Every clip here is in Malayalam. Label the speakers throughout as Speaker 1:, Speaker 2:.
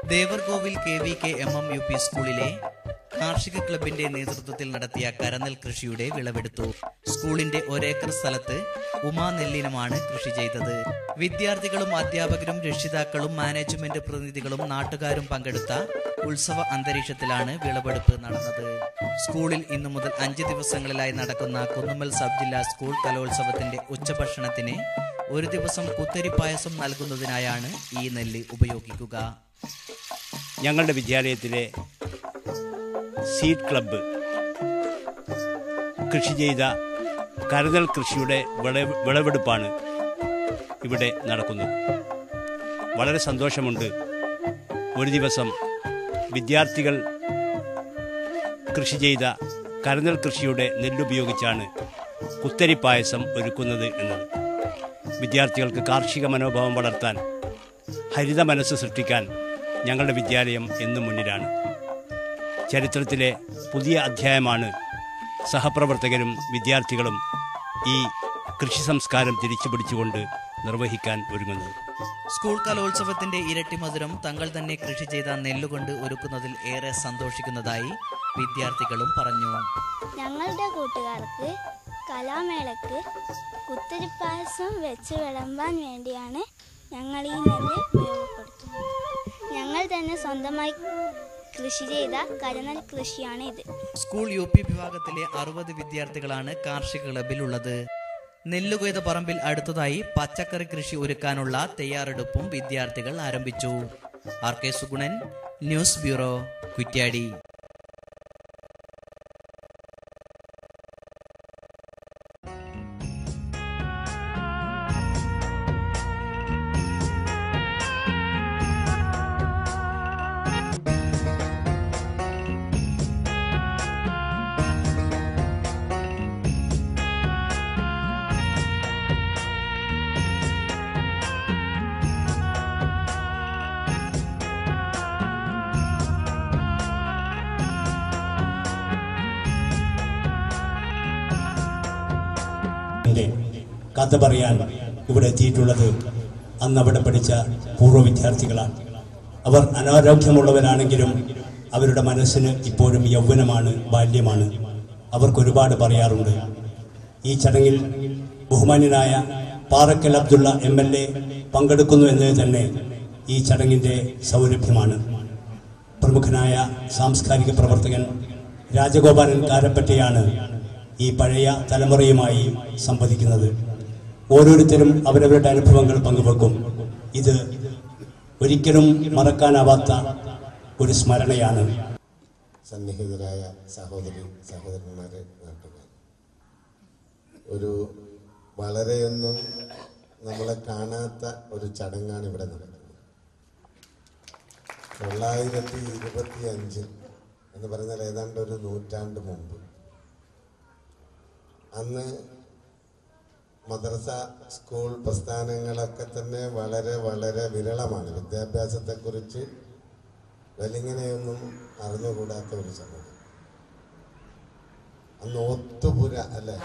Speaker 1: Devarkovil K V K M M U P സ്കൂളിലെ കാർഷിക ക്ലബിന്റെ നേതൃത്വത്തിൽ നടത്തിയ കരനെൽ കൃഷിയുടെ വിളവെടുത്തു സ്കൂളിന്റെ ഒരേക്കർ സ്ഥലത്ത് ഉമാ നെല്ലിനമാണ് കൃഷി ചെയ്തത് വിദ്യാർത്ഥികളും അധ്യാപകരും രക്ഷിതാക്കളും മാനേജ്മെന്റ് പ്രതിനിധികളും നാട്ടുകാരും പങ്കെടുത്ത ഉത്സവ അന്തരീക്ഷത്തിലാണ് വിളവെടുപ്പ് നടന്നത് സ്കൂളിൽ ഇന്നു മുതൽ അഞ്ച് ദിവസങ്ങളിലായി നടക്കുന്ന കുന്നുമ്മൽ സബ് ജില്ലാ സ്കൂൾ കലോത്സവത്തിന്റെ ഉച്ചഭക്ഷണത്തിന് ഒരു ദിവസം കുത്തരി പായസം നൽകുന്നതിനായാണ് ഈ നെല്ല് ഉപയോഗിക്കുക
Speaker 2: ഞങ്ങളുടെ വിദ്യാലയത്തിലെ സീഡ് ക്ലബ്ബ് കൃഷി ചെയ്ത കരുതൽ കൃഷിയുടെ വിളവ് വിളവെടുപ്പാണ് ഇവിടെ നടക്കുന്നത് വളരെ സന്തോഷമുണ്ട് ഒരു ദിവസം വിദ്യാർത്ഥികൾ കൃഷി ചെയ്ത കരുതൽ കൃഷിയുടെ നെല്ലുപയോഗിച്ചാണ് കുത്തരി പായസം ഒരുക്കുന്നത് എന്നത് വിദ്യാർത്ഥികൾക്ക് കാർഷിക മനോഭാവം വളർത്താൻ ഹരിത മനസ്സ് സൃഷ്ടിക്കാൻ ഞങ്ങളുടെ വിദ്യാലയം എന്നും മുന്നിലാണ് ചരിത്രത്തിലെ പുതിയ അധ്യായമാണ് സഹപ്രവർത്തകരും വിദ്യാർത്ഥികളും ഈ കൃഷി സംസ്കാരം തിരിച്ചു പിടിച്ചുകൊണ്ട് നിർവഹിക്കാൻ ഒരുങ്ങുന്നത്
Speaker 1: സ്കൂൾ കലോത്സവത്തിന്റെ ഇരട്ടി മധുരം തങ്ങൾ തന്നെ കൃഷി ചെയ്ത നെല്ലുകൊണ്ട് ഒരുക്കുന്നതിൽ ഏറെ സന്തോഷിക്കുന്നതായി വിദ്യാർത്ഥികളും പറഞ്ഞു
Speaker 3: ഞങ്ങളുടെ കൂട്ടുകാർക്ക് കലാമേളക്ക് കുത്തിരിപ്പായസം വെച്ച് വിളമ്പാൻ വേണ്ടിയാണ് ഞങ്ങൾ ഈ നെല്ല് ഉപയോഗപ്പെടുത്തുന്നത് ഞങ്ങൾ തന്നെ സ്വന്തമായി കൃഷി ചെയ്ത കരനെൽ കൃഷിയാണ് ഇത്
Speaker 1: സ്കൂൾ യു പി വിഭാഗത്തിലെ അറുപത് വിദ്യാർത്ഥികളാണ് കാർഷിക ക്ലബിലുള്ളത് നെല്ലുകൊയ്ത പറമ്പിൽ അടുത്തതായി പച്ചക്കറി കൃഷി ഒരുക്കാനുള്ള തയ്യാറെടുപ്പും വിദ്യാർത്ഥികൾ ആരംഭിച്ചു R K Sugunan news bureau Kuttiadi
Speaker 4: ന്റെ കഥ പറയാൻ ഇവിടെ എത്തിയിട്ടുള്ളത് അന്ന് അവിടെ പഠിച്ച പൂർവ്വ വിദ്യാർത്ഥികളാണ് അവർ അനാരോഗ്യമുള്ളവരാണെങ്കിലും അവരുടെ മനസ്സിന് ഇപ്പോഴും യൗവനമാണ് ബാല്യമാണ് അവർക്ക് ഒരുപാട് പറയാറുണ്ട് ഈ ചടങ്ങിൽ ബഹുമാന്യനായ Parakkal Abdulla M L A പങ്കെടുക്കുന്നു എന്നത് തന്നെ ഈ ചടങ്ങിന്റെ സൗരഭ്യമാണ് പ്രമുഖനായ സാംസ്കാരിക പ്രവർത്തകൻ രാജഗോപാലൻ കാരപ്പറ്റയാണ് ഈ പഴയ തലമുറയുമായി സംവദിക്കുന്നത് ഓരോരുത്തരും അവരവരുടെ അനുഭവങ്ങൾ പങ്കുവെക്കും ഇത് ഒരിക്കലും മറക്കാനാവാത്ത ഒരു സ്മരണയാണ്
Speaker 5: സന്നിഹിതരായ സഹോദരി സഹോദരന്മാരെ നാട്ടുകാർ ഒരു വളരെയൊന്നും നമ്മളെ കാണാത്ത ഒരു ചടങ്ങാണ് ഇവിടെ നടക്കുന്നത് തൊള്ളായിരത്തി ഇരുപത്തി അഞ്ചിൽ എന്ന് പറഞ്ഞാൽ ഏതാണ്ട് ഒരു നൂറ്റാണ്ട് മുമ്പ് അന്ന് മദ്രസ സ്കൂൾ പ്രസ്ഥാനങ്ങളൊക്കെ തന്നെ വളരെ വളരെ വിരളമാണ് വിദ്യാഭ്യാസത്തെക്കുറിച്ച് വലിങ്ങനെയൊന്നും അറിഞ്ഞുകൂടാത്ത ഒരു സമൂഹം അന്ന് ഒത്തുപുര അല്ലേ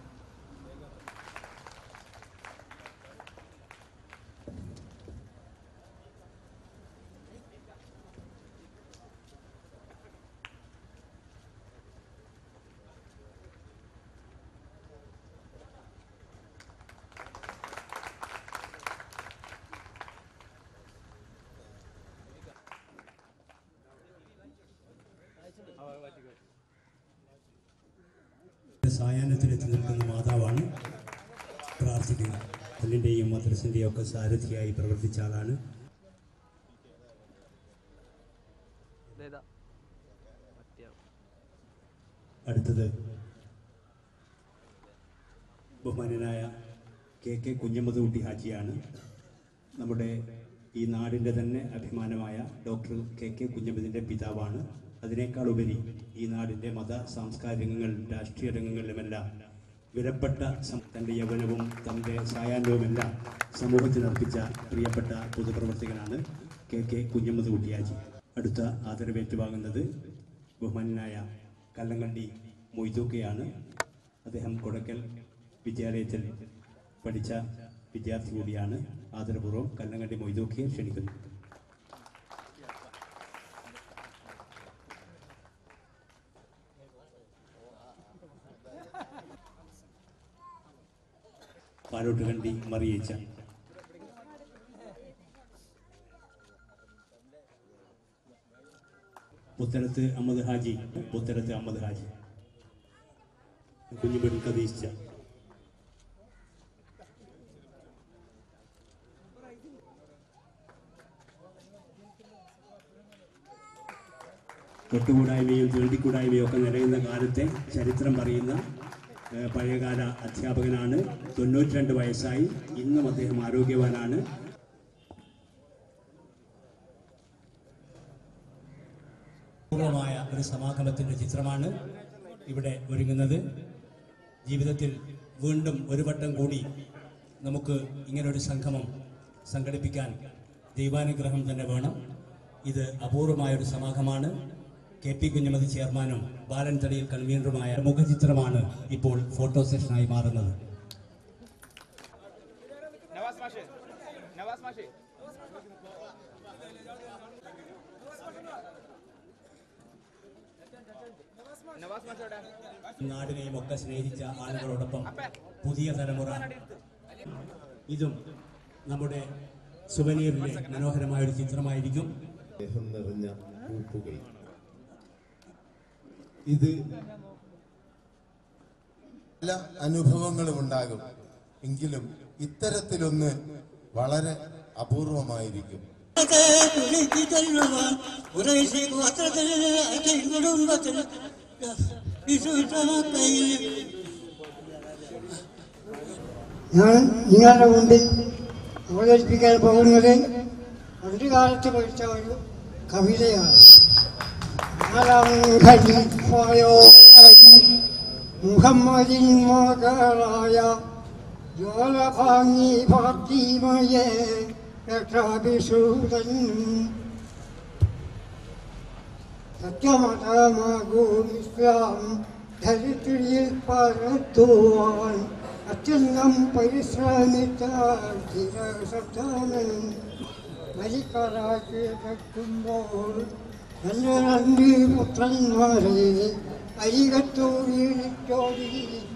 Speaker 4: സായാഹ്നത്തിലെത്തി നിൽക്കുന്ന മാതാവാണ് പ്രാർത്ഥിക്കുക പള്ളിൻ്റെയും മദ്രസിൻ്റെയും ഒക്കെ സാരഥിയായി പ്രവർത്തിച്ച ആളാണ് അടുത്തത് ബഹുമാനനായ കെ കെ കുഞ്ഞമ്മദൂട്ടി ഹാജിയാണ് നമ്മുടെ ഈ നാടിൻ്റെ തന്നെ അഭിമാനമായ ഡോക്ടർ കെ കെ കുഞ്ഞമ്മദിൻ്റെ പിതാവാണ് അതിനേക്കാൾ ഉപരി ഈ നാടിൻ്റെ മത സാംസ്കാരിക രംഗങ്ങളിലും രാഷ്ട്രീയ രംഗങ്ങളിലുമെല്ലാം വിലപ്പെട്ട സം- തൻ്റെ യൗവനവും തൻ്റെ സായാഹ്നവുമെല്ലാം സമൂഹത്തിന് അർപ്പിച്ച പ്രിയപ്പെട്ട പൊതുപ്രവർത്തകനാണ് കെ കെ കുഞ്ഞമ്മദ് കുട്ടിയാജി അടുത്ത ആദരവേറ്റുവാങ്ങുന്നത് ബഹുമാനായ കല്ലങ്കണ്ടി മൊയ്തൂക്കയാണ് അദ്ദേഹം കൊടക്കൽ വിദ്യാലയത്തിൽ പഠിച്ച വിദ്യാർത്ഥി കൂടിയാണ് ആദരപൂർവ്വം കല്ലങ്കണ്ടി മൊയ്തൂക്കയെ ക്ഷണിക്കുന്നു പാലോട്ടുകണ്ടി മറിയിച്ച പുത്തരത്ത് അഹമ്മദ് ഹാജി പുത്തരത്ത് അഹമ്മദ് ഹാജി കുഞ്ഞുപെൺ കദീശ തൊട്ടുകൂടായ്മയും തീണ്ടിക്കൂടായ്മയും ഒക്കെ നിറയുന്ന കാലത്തെ ചരിത്രം പറയുന്ന ഏഹ്, പഴയകാല അധ്യാപകനാണ് തൊണ്ണൂറ്റി രണ്ട് വയസ്സായി ഇന്നും അദ്ദേഹം ആരോഗ്യവാനാണ് പൂർണ്ണമായ ഒരു സമാഗമത്തിൻ്റെ ചിത്രമാണ് ഇവിടെ ഒരുങ്ങുന്നത് ജീവിതത്തിൽ വീണ്ടും ഒരു വട്ടം കൂടി നമുക്ക് ഇങ്ങനൊരു സംഗമം സംഘടിപ്പിക്കാൻ ദൈവാനുഗ്രഹം തന്നെ വേണം ഇത് അപൂർവമായൊരു സമാഗമാണ് കെ പി കുഞ്ഞമതി ചെയർമാനും ബാലൻ തടിയിൽ കൺവീനറുമായ മുഖചിത്രമാണ് ഇപ്പോൾ ഫോട്ടോ സെഷനായി മാറുന്നത് നാടിനെയും ഒക്കെ സ്നേഹിച്ച ആളുകളോടൊപ്പം പുതിയ തലമുറ ഇതും നമ്മുടെ സുവനീറിലെ മനോഹരമായ ഒരു ചിത്രമായിരിക്കും
Speaker 5: സ്നേഹം നിറഞ്ഞ പൂപ്പുകൾ ഇത് പല അനുഭവങ്ങളും ഉണ്ടാകും എങ്കിലും ഇത്തരത്തിലൊന്ന് വളരെ അപൂർവമായിരിക്കും
Speaker 6: ഞാൻ നിങ്ങളുടെ മുമ്പിൽ അവതരിപ്പിക്കാൻ പോകുന്നത് പണ്ടുകാലത്ത് പഠിച്ച ഒരു കവിതയാണ് ഖലീഫയോ മുഹമ്മദിൻ മകളായ ജോലഭാങ്ങി ഫാത്തിമയെ രക്ഷാഭിഷൂതൻ സത്യമതമാകും ഇസ്ലാം ധരിത്രിയിൽ പരത്തുവാൻ അത്യന്തം പരിശ്രമിച്ച ചിരസത്താനൻ മരിക്കറാക്കി കെട്ടുമ്പോൾ നല്ല രണ്ട് പുത്രന്മാരെ അരികത്തൂരിച്ചോടി